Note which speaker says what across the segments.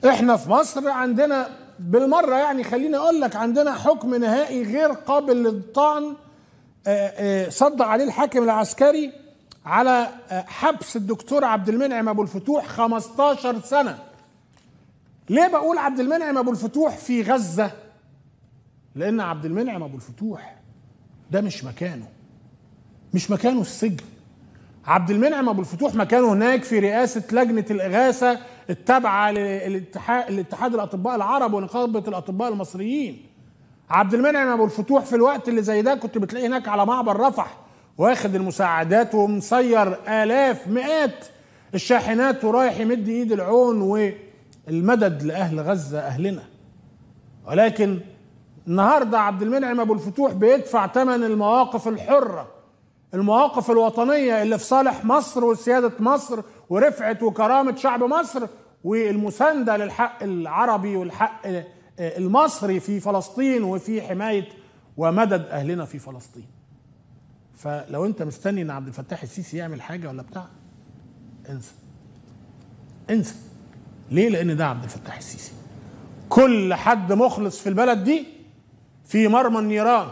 Speaker 1: احنا في مصر عندنا بالمره يعني خليني اقول لك عندنا حكم نهائي غير قابل للطعن آه، آه، صدق عليه الحاكم العسكري على آه، حبس الدكتور عبد المنعم ابو الفتوح 15 سنه ليه بقول عبد المنعم ابو الفتوح في غزه لان عبد المنعم ابو الفتوح ده مش مكانه مش مكانه السجن عبد المنعم ابو الفتوح مكانه هناك في رئاسه لجنه الاغاثه التابعه للاتحاد الاتحاد الاطباء العرب ونقابه الاطباء المصريين عبد المنعم ابو الفتوح في الوقت اللي زي ده كنت بتلاقيه هناك على معبر رفح واخد المساعدات ومسير الاف مئات الشاحنات ورايح يمد ايد العون والمدد لاهل غزه اهلنا ولكن النهارده عبد المنعم ابو الفتوح بيدفع ثمن المواقف الحره المواقف الوطنيه اللي في صالح مصر وسياده مصر ورفعه وكرامه شعب مصر والمسانده للحق العربي والحق المصري في فلسطين وفي حمايه ومدد اهلنا في فلسطين. فلو انت مستني ان عبد الفتاح السيسي يعمل حاجه ولا بتاع انسى. انسى. ليه؟ لان ده عبد الفتاح السيسي. كل حد مخلص في البلد دي في مرمى النيران.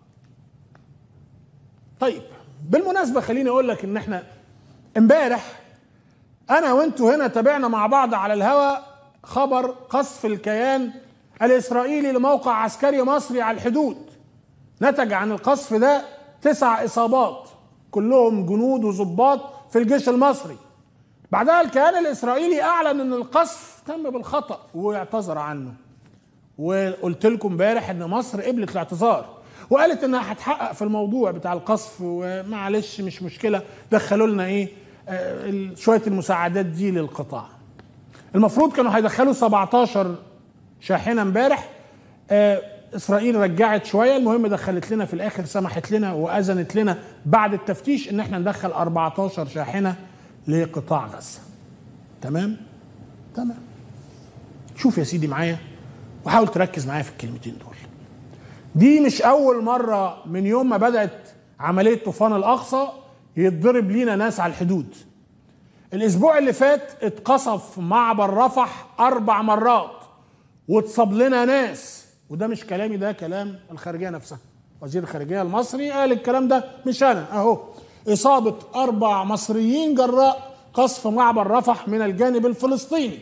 Speaker 1: طيب بالمناسبه خليني اقول لك ان احنا امبارح انا وانتوا هنا تابعنا مع بعض على الهوا خبر قصف الكيان الاسرائيلي لموقع عسكري مصري على الحدود نتج عن القصف ده تسع اصابات كلهم جنود وضباط في الجيش المصري بعدها الكيان الاسرائيلي اعلن ان القصف تم بالخطا واعتذر عنه وقلت لكم امبارح ان مصر قبلت الاعتذار وقالت انها هتحقق في الموضوع بتاع القصف ومعلش مش مشكله دخلوا لنا ايه آه شويه المساعدات دي للقطاع المفروض كانوا هيدخلوا 17 شاحنه امبارح آه اسرائيل رجعت شويه المهم دخلت لنا في الاخر سمحت لنا واذنت لنا بعد التفتيش ان احنا ندخل 14 شاحنه لقطاع غزه تمام تمام شوف يا سيدي معايا وحاول تركز معايا في الكلمتين دول دي مش اول مره من يوم ما بدات عمليه طوفان الاقصى يتضرب لينا ناس على الحدود الاسبوع اللي فات اتقصف معبر رفح اربع مرات واتصاب لنا ناس وده مش كلامي ده كلام الخارجيه نفسها وزير الخارجيه المصري قال الكلام ده مش انا اهو اصابه اربع مصريين جراء قصف معبر رفح من الجانب الفلسطيني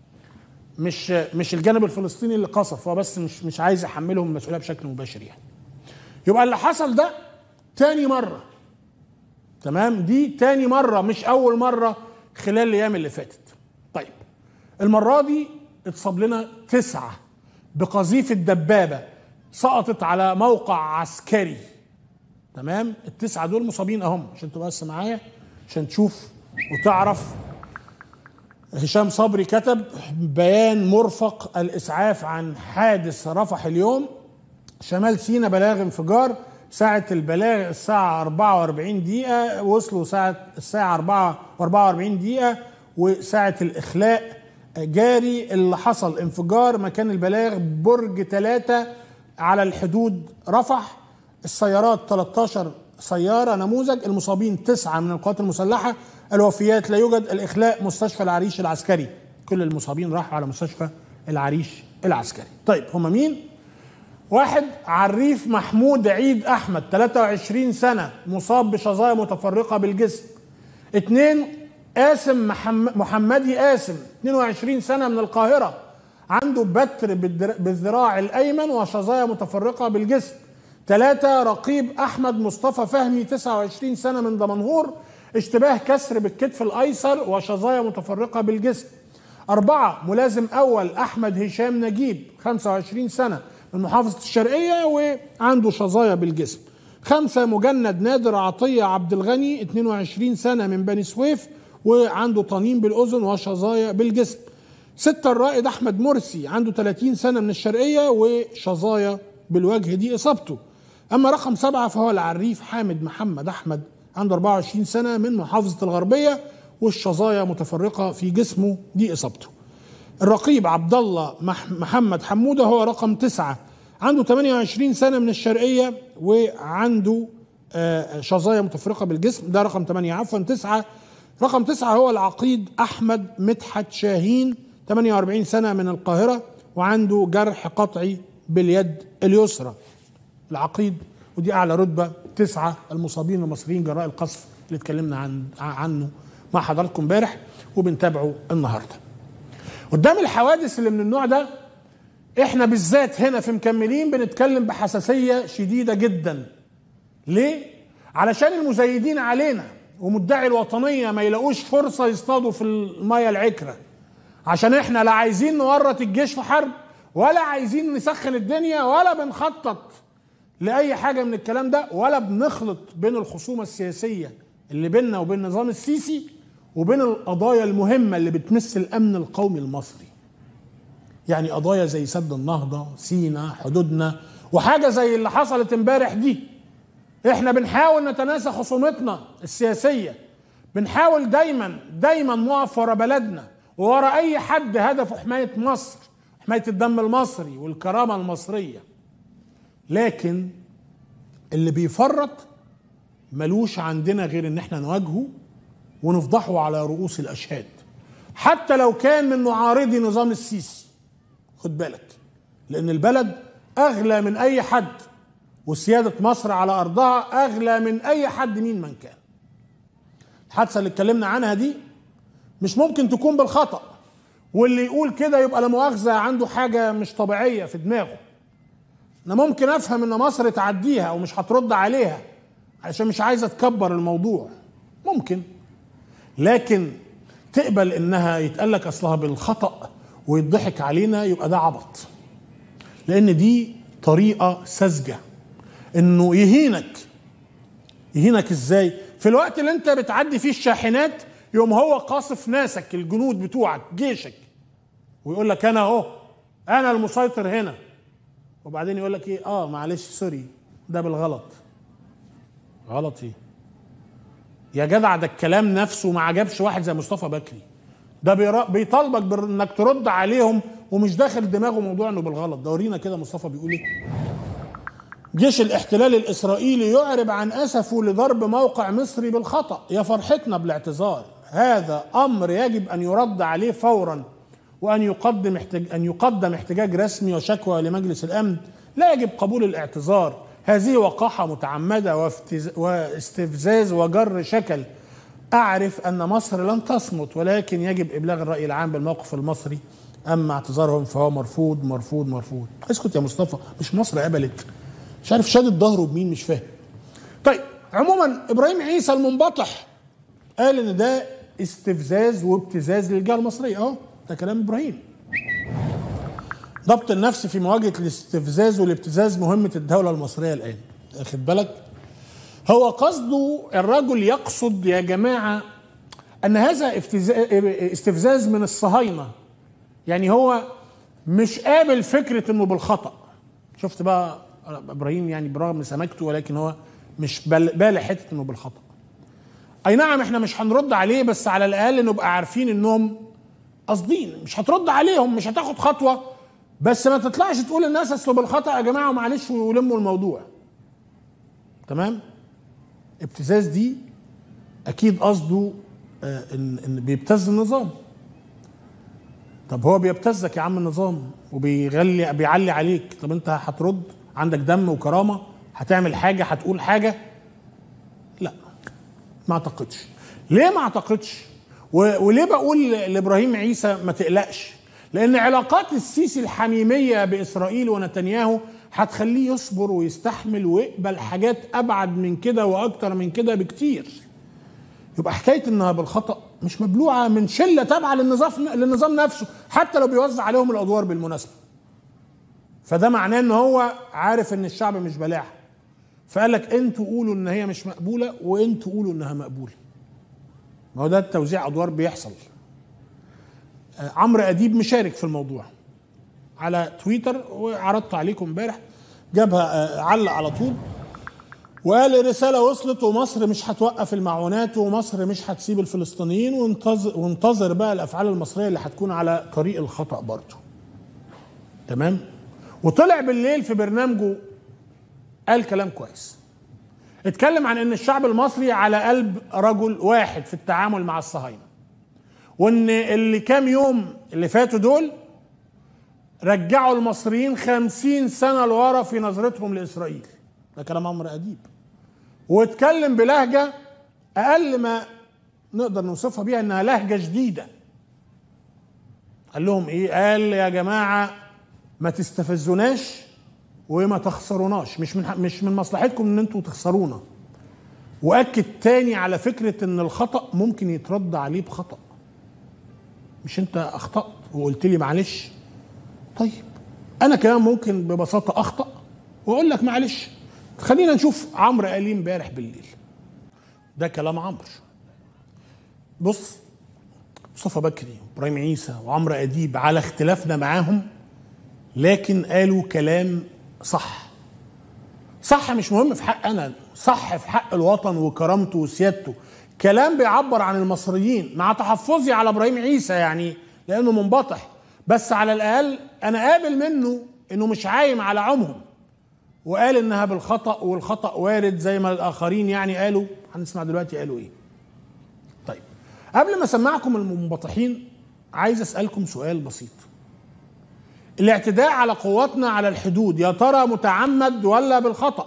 Speaker 1: مش مش الجانب الفلسطيني اللي قصف هو بس مش مش عايز يحملهم المسؤوليه بشكل مباشر يعني يبقى اللي حصل ده تاني مره تمام دي تاني مره مش اول مره خلال الايام اللي فاتت طيب المره دي اتصاب لنا تسعه بقذيفه دبابه سقطت على موقع عسكري تمام التسعه دول مصابين اهم عشان تبقى بس معايا عشان تشوف وتعرف هشام صبري كتب بيان مرفق الاسعاف عن حادث رفح اليوم شمال سينا بلاغ انفجار ساعة البلاغ الساعة 44 دقيقة وصلوا ساعة الساعة 4 و44 دقيقة وساعة الإخلاء جاري اللي حصل انفجار مكان البلاغ برج 3 على الحدود رفح السيارات 13 سيارة نموذج المصابين تسعة من القوات المسلحة الوفيات لا يوجد الإخلاء مستشفى العريش العسكري كل المصابين راحوا على مستشفى العريش العسكري طيب هم مين؟ واحد عريف محمود عيد احمد 23 سنه مصاب بشظايا متفرقه بالجسم اثنين قاسم محمدي قاسم 22 سنه من القاهره عنده بتر بالذراع الايمن وشظايا متفرقه بالجسم ثلاثة رقيب أحمد مصطفى فهمي 29 سنة من دمنهور اشتباه كسر بالكتف الأيسر وشظايا متفرقة بالجسم أربعة ملازم أول أحمد هشام نجيب 25 سنة من محافظة الشرقية وعنده شظايا بالجسم خمسة مجند نادر عطية عبد الغني 22 سنة من بني سويف وعنده طنين بالأذن وشظايا بالجسم ستة الرائد أحمد مرسي عنده 30 سنة من الشرقية وشظايا بالوجه دي إصابته أما رقم سبعة فهو العريف حامد محمد أحمد عنده 24 سنة من محافظة الغربية والشظايا متفرقة في جسمه دي إصابته الرقيب عبد الله محمد حموده هو رقم تسعة عنده 28 سنة من الشرقية وعنده شظايا متفرقة بالجسم ده رقم 8 عفوا تسعة رقم تسعة هو العقيد أحمد مدحت شاهين 48 سنة من القاهرة وعنده جرح قطعي باليد اليسرى العقيد ودي أعلى رتبة تسعة المصابين المصريين جراء القصف اللي اتكلمنا عن عنه مع حضراتكم امبارح وبنتابعه النهارده. قدام الحوادث اللي من النوع ده احنا بالذات هنا في مكملين بنتكلم بحساسيه شديده جدا. ليه؟ علشان المزايدين علينا ومدعي الوطنيه ما يلاقوش فرصه يصطادوا في الميه العكره. عشان احنا لا عايزين نورط الجيش في حرب ولا عايزين نسخن الدنيا ولا بنخطط لاي حاجه من الكلام ده ولا بنخلط بين الخصومه السياسيه اللي بيننا وبين النظام السيسي وبين القضايا المهمه اللي بتمس الامن القومي المصري. يعني قضايا زي سد النهضه، سينا، حدودنا وحاجه زي اللي حصلت امبارح دي. احنا بنحاول نتناسى خصومتنا السياسيه. بنحاول دايما دايما نقف ورا بلدنا وورا اي حد هدفه حمايه مصر، حمايه الدم المصري والكرامه المصريه. لكن اللي بيفرط ملوش عندنا غير ان احنا نواجهه ونفضحه على رؤوس الاشهاد حتى لو كان من معارضي نظام السيسي خد بالك لان البلد اغلى من اي حد وسياده مصر على ارضها اغلى من اي حد مين من كان الحادثه اللي اتكلمنا عنها دي مش ممكن تكون بالخطا واللي يقول كده يبقى لا مؤاخذه عنده حاجه مش طبيعيه في دماغه انا ممكن افهم ان مصر تعديها ومش هترد عليها عشان مش عايزه تكبر الموضوع ممكن لكن تقبل انها يتقال لك اصلها بالخطا ويضحك علينا يبقى ده عبط لان دي طريقه ساذجه انه يهينك يهينك ازاي في الوقت اللي انت بتعدي فيه الشاحنات يوم هو قاصف ناسك الجنود بتوعك جيشك ويقول لك انا اهو انا المسيطر هنا وبعدين يقول لك ايه اه معلش سوري ده بالغلط غلط ايه يا جدع ده الكلام نفسه ما عجبش واحد زي مصطفى بكري ده بيرا- بيطالبك بانك ترد عليهم ومش داخل دماغه موضوع انه بالغلط ده ورينا كده مصطفى بيقول ايه جيش الاحتلال الاسرائيلي يعرب عن اسفه لضرب موقع مصري بالخطا يا فرحتنا بالاعتذار هذا امر يجب ان يرد عليه فورا وان يقدم احتج... ان يقدم احتجاج رسمي وشكوى لمجلس الامن لا يجب قبول الاعتذار هذه وقاحه متعمده وافتز... واستفزاز وجر شكل اعرف ان مصر لن تصمت ولكن يجب ابلاغ الراي العام بالموقف المصري اما اعتذارهم فهو مرفوض مرفوض مرفوض اسكت يا مصطفى مش مصر قبلت مش عارف شادد ظهره بمين مش فاهم طيب عموما ابراهيم عيسى المنبطح قال ان ده استفزاز وابتزاز للجهه المصريه اهو ده كلام ابراهيم ضبط النفس في مواجهه الاستفزاز والابتزاز مهمه الدوله المصريه الان واخد بالك هو قصده الرجل يقصد يا جماعه ان هذا افتزا- استفزاز من الصهاينه يعني هو مش قابل فكره انه بالخطا شفت بقى ابراهيم يعني برغم سماكته ولكن هو مش بال- بالع حته انه بالخطا اي نعم احنا مش هنرد عليه بس على الاقل نبقى عارفين انهم قاصدين مش هترد عليهم مش هتاخد خطوه بس ما تطلعش تقول للناس اصله بالخطا يا جماعه معلش ويلموا الموضوع تمام ابتزاز دي اكيد قصده آه، ان ان بيبتز النظام طب هو بيبتزك يا عم النظام وبيغلي بيعلي عليك طب انت هترد عندك دم وكرامه هتعمل حاجه هتقول حاجه لا ما اعتقدش ليه ما اعتقدش و- وليه بقول لابراهيم عيسى ما تقلقش لان علاقات السيسي الحميميه باسرائيل ونتنياهو هتخليه يصبر ويستحمل ويقبل حاجات ابعد من كده واكتر من كده بكتير يبقى حكايه انها بالخطا مش مبلوعه من شله تابعه للنظام للنظام نفسه حتى لو بيوزع عليهم الادوار بالمناسبه فده معناه ان هو عارف ان الشعب مش بلاح فقال لك انتوا قولوا ان هي مش مقبوله وانتوا قولوا انها مقبوله ما هو ده توزيع ادوار بيحصل آه، عمرو اديب مشارك في الموضوع على تويتر وعرضت عليكم امبارح جابها آه، علق على طول وقال الرساله وصلت ومصر مش هتوقف المعونات ومصر مش هتسيب الفلسطينيين وانتظر وانتظر بقى الافعال المصريه اللي هتكون على طريق الخطا برضه تمام وطلع بالليل في برنامجه قال كلام كويس اتكلم عن ان الشعب المصري على قلب رجل واحد في التعامل مع الصهاينه وان اللي كام يوم اللي فاتوا دول رجعوا المصريين خمسين سنة لورا في نظرتهم لإسرائيل ده كلام عمرو أديب واتكلم بلهجة أقل ما نقدر نوصفها بيها إنها لهجة جديدة قال لهم إيه قال يا جماعة ما تستفزوناش وما تخسروناش مش من مش من مصلحتكم ان انتوا تخسرونا واكد تاني على فكره ان الخطا ممكن يترد عليه بخطا مش انت اخطات وقلت لي معلش طيب انا كمان ممكن ببساطه اخطا واقول لك معلش خلينا نشوف عمرو قال ايه امبارح بالليل ده كلام عمرو بص مصطفى بكري وابراهيم عيسى وعمرو اديب على اختلافنا معاهم لكن قالوا كلام صح صح مش مهم في حق انا صح في حق الوطن وكرامته وسيادته كلام بيعبر عن المصريين مع تحفظي على ابراهيم عيسى يعني لانه منبطح بس على الاقل انا قابل منه انه مش عايم على عمهم وقال انها بالخطا والخطا وارد زي ما الاخرين يعني قالوا هنسمع دلوقتي قالوا ايه طيب قبل ما اسمعكم المنبطحين عايز اسالكم سؤال بسيط الاعتداء على قواتنا على الحدود يا ترى متعمد ولا بالخطأ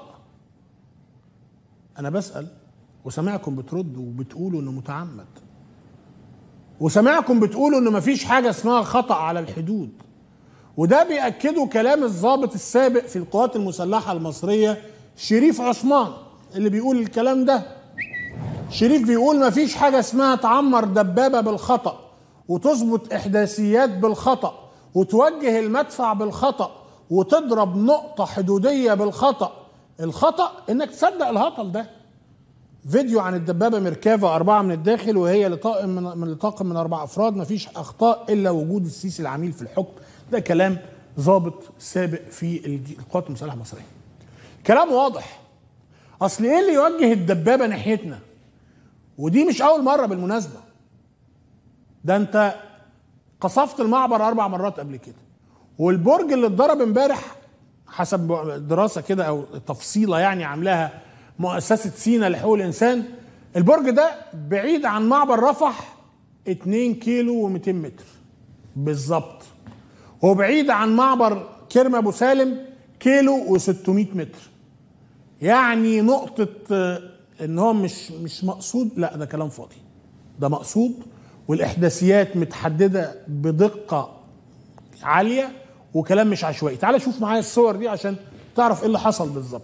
Speaker 1: أنا بسأل وسمعكم بتردوا وبتقولوا إنه متعمد وسمعكم بتقولوا إنه مفيش حاجة اسمها خطأ على الحدود وده بيأكدوا كلام الضابط السابق في القوات المسلحة المصرية شريف عثمان اللي بيقول الكلام ده شريف بيقول مفيش حاجة اسمها تعمر دبابة بالخطأ وتظبط إحداثيات بالخطأ وتوجه المدفع بالخطأ وتضرب نقطة حدودية بالخطأ الخطأ انك تصدق الهطل ده فيديو عن الدبابة ميركافا أربعة من الداخل وهي لطاقم من, من لطاقم من أربع أفراد مفيش أخطاء إلا وجود السيسي العميل في الحكم ده كلام ضابط سابق في القوات المسلحة المصرية كلام واضح أصل إيه اللي يوجه الدبابة ناحيتنا ودي مش أول مرة بالمناسبة ده أنت قصفت المعبر اربع مرات قبل كده والبرج اللي اتضرب امبارح حسب دراسه كده او تفصيله يعني عاملاها مؤسسه سينا لحقوق الانسان البرج ده بعيد عن معبر رفح 2 كيلو و200 متر بالظبط وبعيد عن معبر كرم ابو سالم كيلو و600 متر يعني نقطه ان هو مش مش مقصود لا ده كلام فاضي ده مقصود والاحداثيات متحدده بدقه عاليه وكلام مش عشوائي تعال شوف معايا الصور دي عشان تعرف ايه اللي حصل بالظبط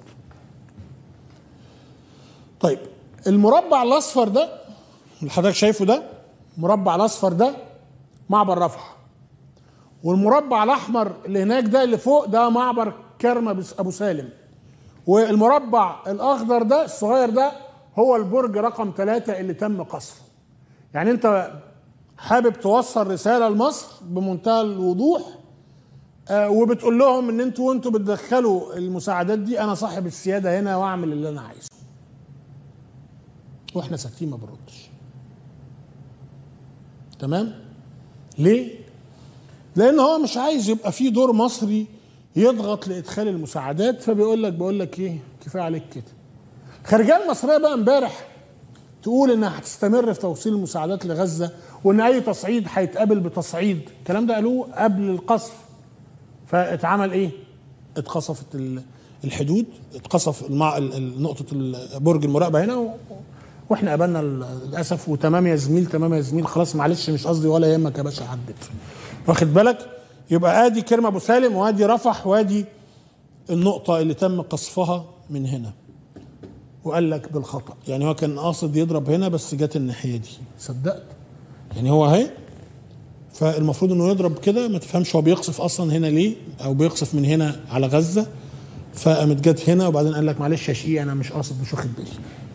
Speaker 1: طيب المربع الاصفر ده اللي حضرتك شايفه ده المربع الاصفر ده معبر رفح والمربع الاحمر اللي هناك ده اللي فوق ده معبر كرم ابو سالم والمربع الاخضر ده الصغير ده هو البرج رقم ثلاثة اللي تم قصفه يعني انت حابب توصل رساله لمصر بمنتهى الوضوح آه وبتقول لهم ان انتوا وانتوا بتدخلوا المساعدات دي انا صاحب السياده هنا واعمل اللي انا عايزه واحنا ساكتين ما بنردش تمام ليه لان هو مش عايز يبقى في دور مصري يضغط لادخال المساعدات فبيقول لك بقول لك ايه كفايه عليك كده خارجيه المصريه بقى امبارح تقول انها هتستمر في توصيل المساعدات لغزه وان اي تصعيد هيتقابل بتصعيد الكلام ده قالوه قبل القصف فاتعمل ايه اتقصفت الحدود اتقصف المع... نقطه برج المراقبه هنا و... واحنا قابلنا للاسف وتمام يا زميل تمام يا زميل خلاص معلش مش قصدي ولا يهمك يا باشا عدت واخد بالك يبقى ادي كرم ابو سالم وادي رفح وادي النقطه اللي تم قصفها من هنا وقال لك بالخطا يعني هو كان قاصد يضرب هنا بس جت الناحيه دي صدقت يعني هو اهي فالمفروض انه يضرب كده ما تفهمش هو بيقصف اصلا هنا ليه او بيقصف من هنا على غزه فقامت جت هنا وبعدين قال لك معلش يا شقيق انا مش قاصد مش واخد بالي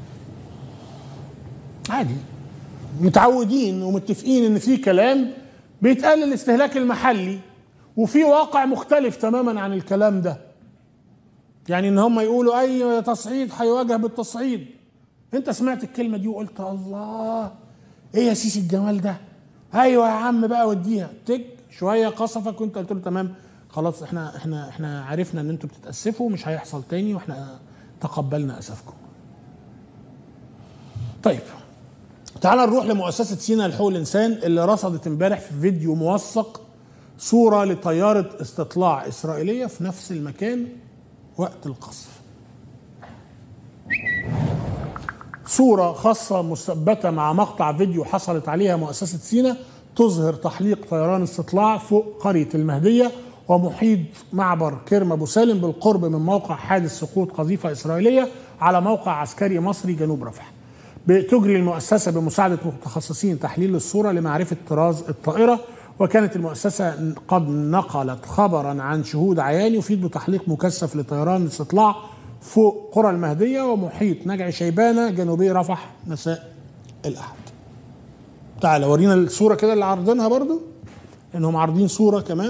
Speaker 1: عادي متعودين ومتفقين ان في كلام بيتقال الاستهلاك المحلي وفي واقع مختلف تماما عن الكلام ده يعني ان هم يقولوا اي تصعيد هيواجه بالتصعيد انت سمعت الكلمه دي وقلت الله ايه يا سيسي الجمال ده ايوه يا عم بقى وديها تك شويه قصفك وانت قلت له تمام خلاص احنا احنا احنا عرفنا ان انتوا بتتاسفوا مش هيحصل تاني واحنا تقبلنا اسفكم طيب تعال نروح لمؤسسة سينا لحقوق الإنسان اللي رصدت امبارح في فيديو موثق صورة لطيارة استطلاع إسرائيلية في نفس المكان وقت القصف صورة خاصة مثبتة مع مقطع فيديو حصلت عليها مؤسسة سينا تظهر تحليق طيران استطلاع فوق قرية المهدية ومحيط معبر كرم أبو سالم بالقرب من موقع حادث سقوط قذيفة إسرائيلية على موقع عسكري مصري جنوب رفح تجري المؤسسة بمساعدة متخصصين تحليل الصورة لمعرفة طراز الطائرة وكانت المؤسسة قد نقلت خبرا عن شهود عيان يفيد بتحليق مكثف لطيران الاستطلاع فوق قرى المهدية ومحيط نجع شيبانة جنوبي رفح مساء الأحد تعال ورينا الصورة كده اللي عارضينها برضو انهم عارضين صورة كمان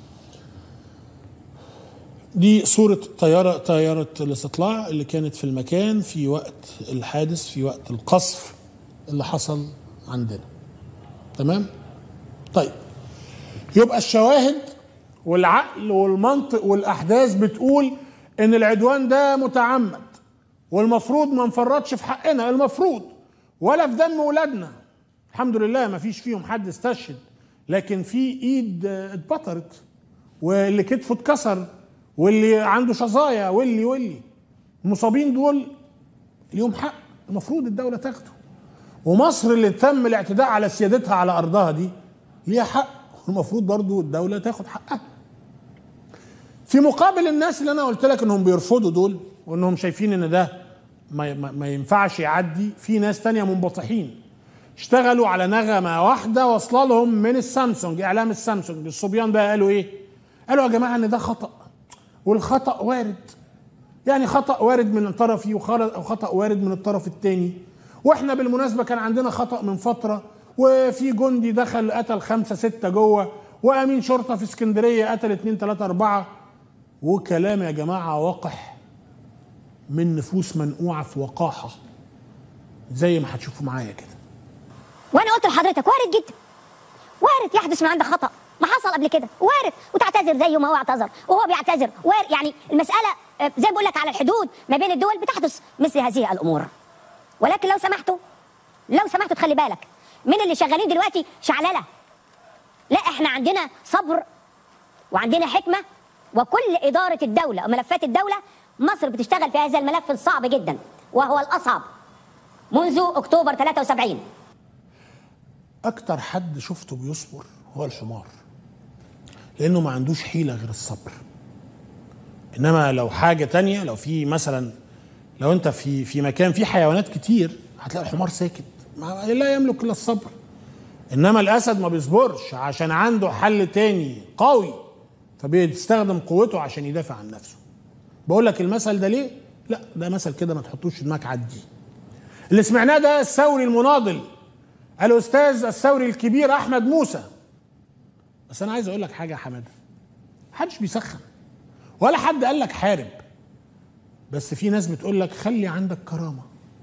Speaker 1: دي صورة طيارة طيارة الاستطلاع اللي كانت في المكان في وقت الحادث في وقت القصف اللي حصل عندنا تمام طيب يبقى الشواهد والعقل والمنطق والأحداث بتقول إن العدوان ده متعمد والمفروض ما نفرطش في حقنا المفروض ولا في دم ولادنا الحمد لله ما فيش فيهم حد استشهد لكن في ايد اتبطرت واللي كتفه اتكسر واللي عنده شظايا واللي واللي المصابين دول ليهم حق المفروض الدولة تاخده ومصر اللي تم الاعتداء على سيادتها على أرضها دي ليها حق المفروض برضو الدولة تاخد حقها في مقابل الناس اللي أنا قلت لك إنهم بيرفضوا دول وإنهم شايفين إن ده ما, ما, ما ينفعش يعدي في ناس تانية منبطحين اشتغلوا على نغمة واحدة واصلة لهم من السامسونج إعلام السامسونج الصبيان بقى قالوا إيه؟ قالوا يا جماعة إن ده خطأ والخطأ وارد يعني خطأ وارد من طرفي وخطأ وارد من الطرف الثاني واحنا بالمناسبة كان عندنا خطأ من فترة وفي جندي دخل قتل خمسة ستة جوه وأمين شرطة في اسكندرية قتل اتنين تلاتة أربعة وكلام يا جماعة وقح من نفوس منقوعة في وقاحة زي ما هتشوفوا معايا كده
Speaker 2: وانا قلت لحضرتك وارد جدا وارد يحدث من عندك خطا ما حصل قبل كده وارد وتعتذر زي ما هو اعتذر وهو بيعتذر وارد يعني المساله زي بقول لك على الحدود ما بين الدول بتحدث مثل هذه الامور ولكن لو سمحتوا لو سمحتوا تخلي بالك من اللي شغالين دلوقتي شعلله لا احنا عندنا صبر وعندنا حكمه وكل اداره الدوله وملفات الدوله مصر بتشتغل في هذا الملف الصعب جدا وهو الاصعب منذ اكتوبر 73
Speaker 1: اكتر حد شفته بيصبر هو الحمار لانه ما عندوش حيله غير الصبر انما لو حاجه تانية لو في مثلا لو انت في في مكان فيه حيوانات كتير هتلاقي الحمار ساكت ما لا يملك الا الصبر انما الاسد ما بيصبرش عشان عنده حل تاني قوي فبيستخدم قوته عشان يدافع عن نفسه بقول لك المثل ده ليه لا ده مثل كده ما تحطوش في دماغك عدي اللي سمعناه ده الثوري المناضل الاستاذ الثوري الكبير احمد موسى بس انا عايز اقول لك حاجه يا حماده محدش بيسخن ولا حد قال لك حارب بس في ناس بتقول لك خلي عندك كرامه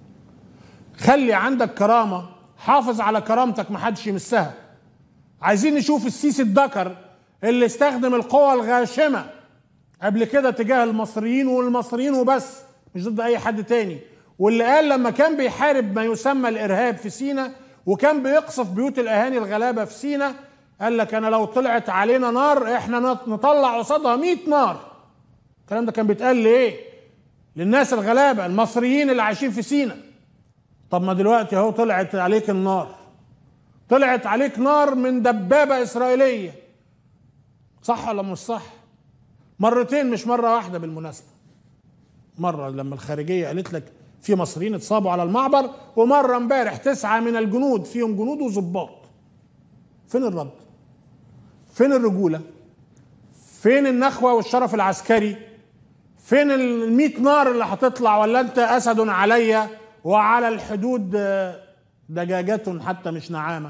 Speaker 1: خلي عندك كرامه حافظ على كرامتك محدش يمسها عايزين نشوف السيسي الدكر اللي استخدم القوى الغاشمه قبل كده تجاه المصريين والمصريين وبس مش ضد اي حد تاني واللي قال لما كان بيحارب ما يسمى الارهاب في سينا وكان بيقصف بيوت الاهاني الغلابه في سينا قال لك انا لو طلعت علينا نار احنا نطلع قصادها 100 نار الكلام ده كان بيتقال لايه للناس الغلابه المصريين اللي عايشين في سينا طب ما دلوقتي اهو طلعت عليك النار طلعت عليك نار من دبابه اسرائيليه صح ولا مش صح مرتين مش مره واحده بالمناسبه مره لما الخارجيه قالت لك في مصريين اتصابوا على المعبر ومره امبارح تسعه من الجنود فيهم جنود وظباط فين الرد فين الرجوله فين النخوه والشرف العسكري فين ال نار اللي هتطلع ولا انت اسد علي وعلى الحدود دجاجة حتى مش نعامه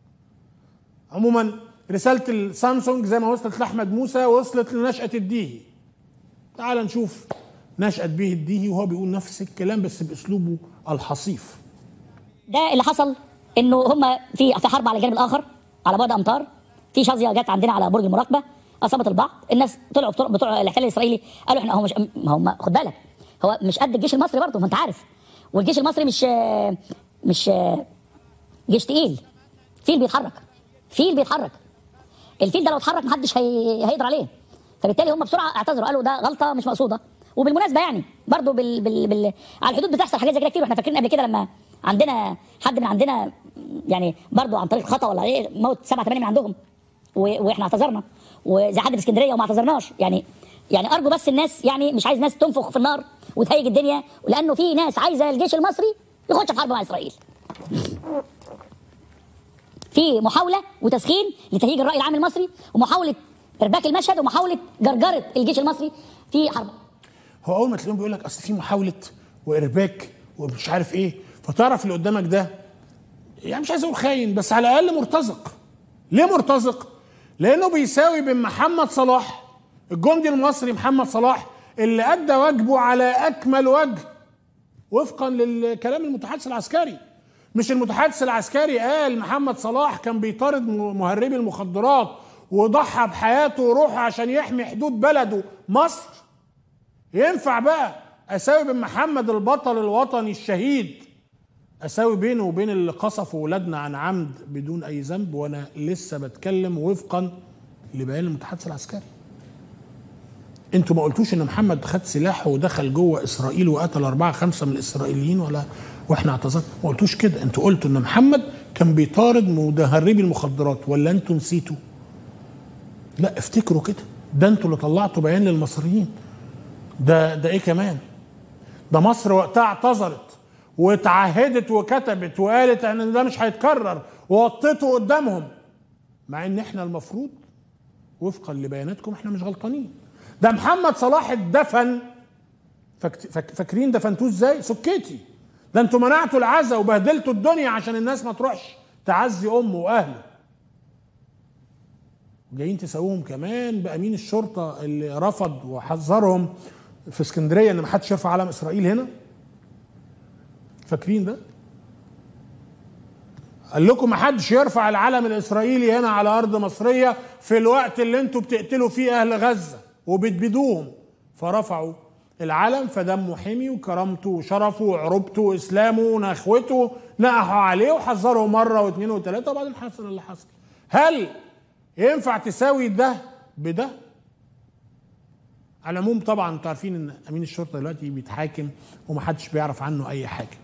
Speaker 1: عموما رساله السامسونج زي ما وصلت لاحمد موسى وصلت لنشاه الديهي تعال نشوف نشأت به الديهي وهو بيقول نفس الكلام بس باسلوبه الحصيف
Speaker 2: ده اللي حصل انه هم في في حرب على الجانب الاخر على بعد امتار في شظيه جت عندنا على برج المراقبه اصابت البعض الناس طلعوا بتوع, بتوع الاحتلال الاسرائيلي قالوا احنا هو مش ما هم خد بالك هو مش قد الجيش المصري برضه ما انت عارف والجيش المصري مش مش
Speaker 3: جيش تقيل فيل بيتحرك فيل بيتحرك الفيل ده لو اتحرك محدش هي... هيقدر عليه فبالتالي هم بسرعه اعتذروا قالوا ده غلطه مش مقصوده وبالمناسبه يعني برضو بال... بال... بال... على الحدود بتحصل حاجات زي كده كتير واحنا فاكرين قبل كده لما عندنا حد من عندنا يعني برضو عن طريق خطا ولا ايه موت سبعه ثمانيه من عندهم و... واحنا اعتذرنا وزي حد في اسكندريه وما اعتذرناش يعني يعني ارجو بس الناس يعني مش عايز ناس تنفخ في النار وتهيج الدنيا لانه في ناس عايزه الجيش المصري يخش في حرب مع اسرائيل في محاوله وتسخين لتهيج الراي العام المصري ومحاوله ارباك المشهد ومحاوله جرجره الجيش المصري في حرب
Speaker 1: هو اول ما تلاقيهم بيقول لك اصل في محاوله وارباك ومش عارف ايه فتعرف اللي قدامك ده يعني مش عايز اقول خاين بس على الاقل مرتزق ليه مرتزق لانه بيساوي بين محمد صلاح الجندي المصري محمد صلاح اللي ادى واجبه على اكمل وجه وفقا للكلام المتحدث العسكري مش المتحدث العسكري قال محمد صلاح كان بيطارد مهربي المخدرات وضحى بحياته وروحه عشان يحمي حدود بلده مصر ينفع بقى اساوي بين محمد البطل الوطني الشهيد اساوي بينه وبين اللي قصفوا ولادنا عن عمد بدون اي ذنب وانا لسه بتكلم وفقا لبيان المتحدث العسكري انتوا ما قلتوش ان محمد خد سلاحه ودخل جوه اسرائيل وقتل اربعه خمسه من الاسرائيليين ولا واحنا اعتذرنا ما قلتوش كده انتوا قلتوا ان محمد كان بيطارد مهربي المخدرات ولا انتوا نسيتوا لا افتكروا كده ده انتوا اللي طلعتوا بيان للمصريين ده ده ايه كمان ده مصر وقتها اعتذرت واتعهدت وكتبت وقالت ان ده مش هيتكرر ووطيته قدامهم مع ان احنا المفروض وفقا لبياناتكم احنا مش غلطانين ده محمد صلاح اتدفن فاكرين دفنتوه ازاي سكيتي ده انتوا منعتوا العزا وبهدلتوا الدنيا عشان الناس ما تروحش تعزي امه واهله جايين تساووهم كمان بامين الشرطه اللي رفض وحذرهم في اسكندريه ان ما حدش يرفع علم اسرائيل هنا فاكرين ده قال لكم ما حدش يرفع العلم الاسرائيلي هنا على ارض مصريه في الوقت اللي انتوا بتقتلوا فيه اهل غزه وبتبيدوهم فرفعوا العلم فدمه حمي وكرامته وشرفه وعروبته واسلامه ونخوته نقحوا عليه وحذروا مره واثنين وثلاثه وبعدين حصل اللي حصل هل ينفع تساوي ده بده على العموم طبعا انتوا عارفين ان امين الشرطه دلوقتي بيتحاكم ومحدش بيعرف عنه اي حاجه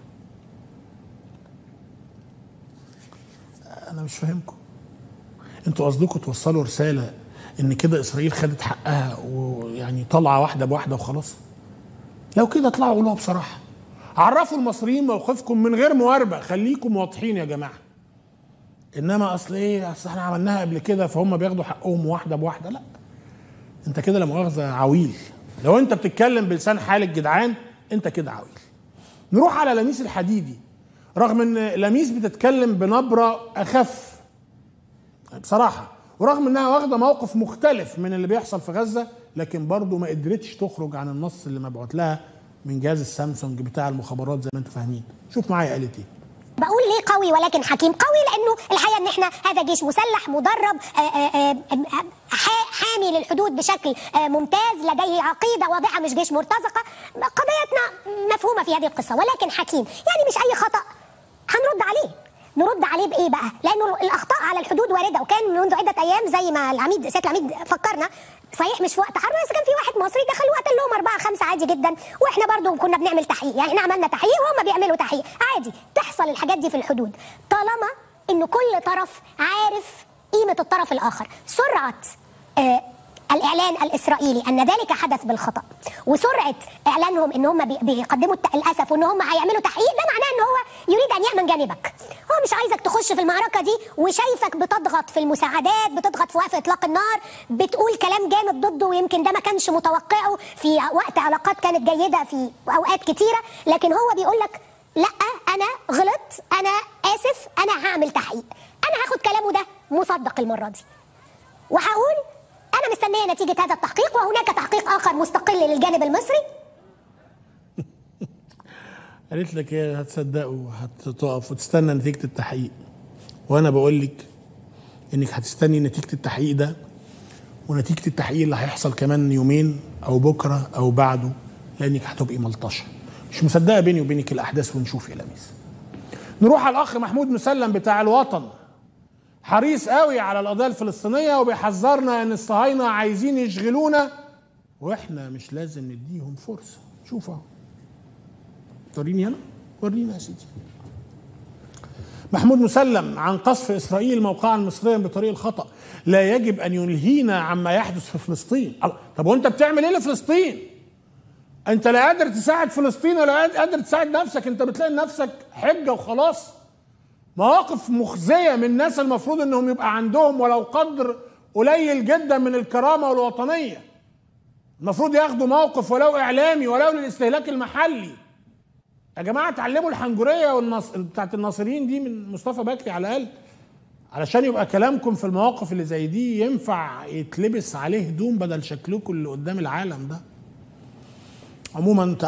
Speaker 1: انا مش فاهمكم انتوا قصدكم توصلوا رساله ان كده اسرائيل خدت حقها ويعني طالعه واحده بواحده وخلاص لو كده اطلعوا قولوها بصراحه عرفوا المصريين موقفكم من غير مواربه خليكم واضحين يا جماعه انما اصل ايه اصل احنا عملناها قبل كده فهم بياخدوا حقهم واحده بواحده لا انت كده لا مؤاخذه عويل لو انت بتتكلم بلسان حال الجدعان انت كده عويل نروح على لميس الحديدي رغم ان لميس بتتكلم بنبره اخف بصراحه ورغم انها واخده موقف مختلف من اللي بيحصل في غزه لكن برضه ما قدرتش تخرج عن النص اللي مبعوت لها من جهاز السامسونج بتاع المخابرات زي ما انتم فاهمين شوف معايا قالت ايه
Speaker 2: بقول ليه قوي ولكن حكيم قوي لانه الحقيقه ان احنا هذا جيش مسلح مدرب آآ آآ حامي للحدود بشكل ممتاز لديه عقيده واضحه مش جيش مرتزقه قضيتنا مفهومه في هذه القصه ولكن حكيم يعني مش اي خطا هنرد عليه نرد عليه بايه بقى؟ لانه الاخطاء على الحدود وارده وكان منذ عده ايام زي ما العميد سياده العميد فكرنا صحيح مش في وقت حرب بس كان في واحد مصري دخل وقتل لهم اربعه خمسه عادي جدا واحنا برضو كنا بنعمل تحقيق يعني احنا عملنا تحقيق وهم بيعملوا تحقيق عادي تحصل الحاجات دي في الحدود طالما ان كل طرف عارف قيمه الطرف الاخر سرعه آه الاعلان الاسرائيلي ان ذلك حدث بالخطا وسرعه اعلانهم ان هم بيقدموا الاسف وان هم هيعملوا تحقيق ده معناه ان هو يريد ان يامن جانبك هو مش عايزك تخش في المعركه دي وشايفك بتضغط في المساعدات بتضغط في وقف اطلاق النار بتقول كلام جامد ضده ويمكن ده ما كانش متوقعه في وقت علاقات كانت جيده في اوقات كتيره لكن هو بيقول لك لا انا غلط انا اسف انا هعمل تحقيق انا هاخد كلامه ده مصدق المره دي وهقول أنا مستنية نتيجة هذا التحقيق وهناك تحقيق آخر مستقل للجانب المصري
Speaker 1: قالت لك ايه هتصدقوا هتقف وتستنى نتيجة التحقيق وأنا بقول لك إنك هتستني نتيجة التحقيق ده ونتيجة التحقيق اللي هيحصل كمان يومين أو بكرة أو بعده لأنك هتبقي ملطشة مش مصدقة بيني وبينك الأحداث ونشوف يا لميس نروح على الاخ محمود مسلم بتاع الوطن حريص قوي على القضيه الفلسطينيه وبيحذرنا ان الصهاينه عايزين يشغلونا واحنا مش لازم نديهم فرصه شوف اهو توريني انا ورينا يا سيدي محمود مسلم عن قصف اسرائيل موقعا مصريا بطريق الخطا لا يجب ان يلهينا عما يحدث في فلسطين الله. طب وانت بتعمل ايه لفلسطين انت لا قادر تساعد فلسطين ولا قادر تساعد نفسك انت بتلاقي نفسك حجه وخلاص مواقف مخزيه من ناس المفروض انهم يبقى عندهم ولو قدر قليل جدا من الكرامه والوطنيه المفروض ياخدوا موقف ولو اعلامي ولو للاستهلاك المحلي يا جماعه اتعلموا الحنجريه والنص... بتاعت الناصريين دي من مصطفى بكري على الاقل علشان يبقى كلامكم في المواقف اللي زي دي ينفع يتلبس عليه هدوم بدل شكلكم اللي قدام العالم ده عموما